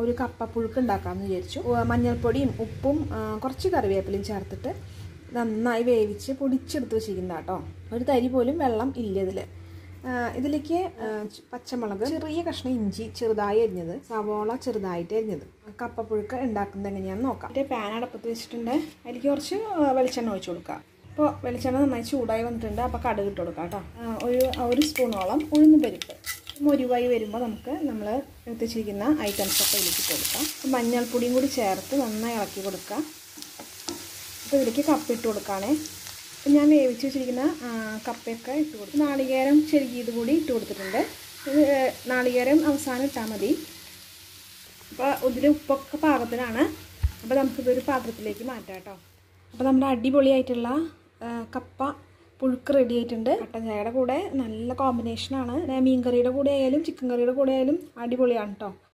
ഒരു കപ്പപ്പുഴുക്ക് ഉണ്ടാക്കാമെന്ന് വിചാരിച്ചു ഉ- മഞ്ഞൾപ്പൊടിയും ഉപ്പും ആ, കുറച്ച് കറിവേപ്പിലയും ചേർത്തിട്ട് നന്നായി വേവിച്ച് പൊടിച്ചെടുത്ത് വെച്ചിരിക്കുന്ന കേട്ടോ ഒരു തരി പോലും വെള്ളം ഇല്ല ഇതിൽ ഇതിലേക്ക് ആ, ച് പച്ചമുളക് ചെറിയ കഷ്ണം ഇഞ്ചി ചെറുതായി അരിഞ്ഞത് സവോള ചെറുതായിട്ട് അരിഞ്ഞത് കപ്പപ്പുഴുക്ക് ഉണ്ടാക്കുന്നത് എങ്ങനെയാണെന്ന് നോക്കാം എൻ്റെ പാൻ അടപ്പത്ത് വെച്ചിട്ടുണ്ട് അതിലേക്ക് കുറച്ച് ആ, വെളിച്ചെണ്ണ ഒഴിച്ച് കൊടുക്കുക അപ്പോൾ വെളിച്ചെണ്ണ നന്നായി ചൂടായി വന്നിട്ടുണ്ട് അപ്പോൾ കടുക് ഇട്ട് കൊടുക്കാം കേട്ടോ ആ, ഒരു ഒരു സ്പൂണോളം ഉഴുന്ന് പരിപ്പ് മുരുവായി വരുമ്പോൾ നമുക്ക് നമ്മൾ എത്തിച്ചിരിക്കുന്ന ഐറ്റംസ് ഒക്കെ ഇതിലേക്ക് ഇട്ട് കൊടുക്കാം മഞ്ഞൾപ്പൊടിയും കൂടി ചേർത്ത് നന്നായി ഇളക്കി കൊടുക്കുക അപ്പോൾ ഇതിലേക്ക് കപ്പ ഇട്ട് കൊടുക്കുകയാണേ അപ്പം ഞാൻ വേവിച്ച് വെച്ചിരിക്കുന്ന ആ, കപ്പയൊക്കെ ഇട്ട് കൊടുത്തു നാളികേരം ചെരുകിയത് കൂടി ഇട്ട് കൊടുത്തിട്ടുണ്ട് ഇത് നാളികേരം അവസാനം ഇട്ടാൽ മതി അപ്പോൾ ഇതിൽ ഉപ്പൊക്കെ പാകത്തിനാണ് അപ്പോൾ നമുക്കിതൊരു പാത്രത്തിലേക്ക് മാറ്റാം കേട്ടോ അപ്പോൾ നമ്മുടെ അടിപൊളിയായിട്ടുള്ള ആ, കപ്പ പുഴുക്ക് റെഡി ആയിട്ടുണ്ട് കട്ടൻ ചായയുടെ കൂടെ നല്ല കോമ്പിനേഷനാണ് മീൻ കറിയുടെ കൂടെ ആയാലും ചിക്കൻ കറിയുടെ കൂടെ ആയാലും അടിപൊളിയാണ് കേട്ടോ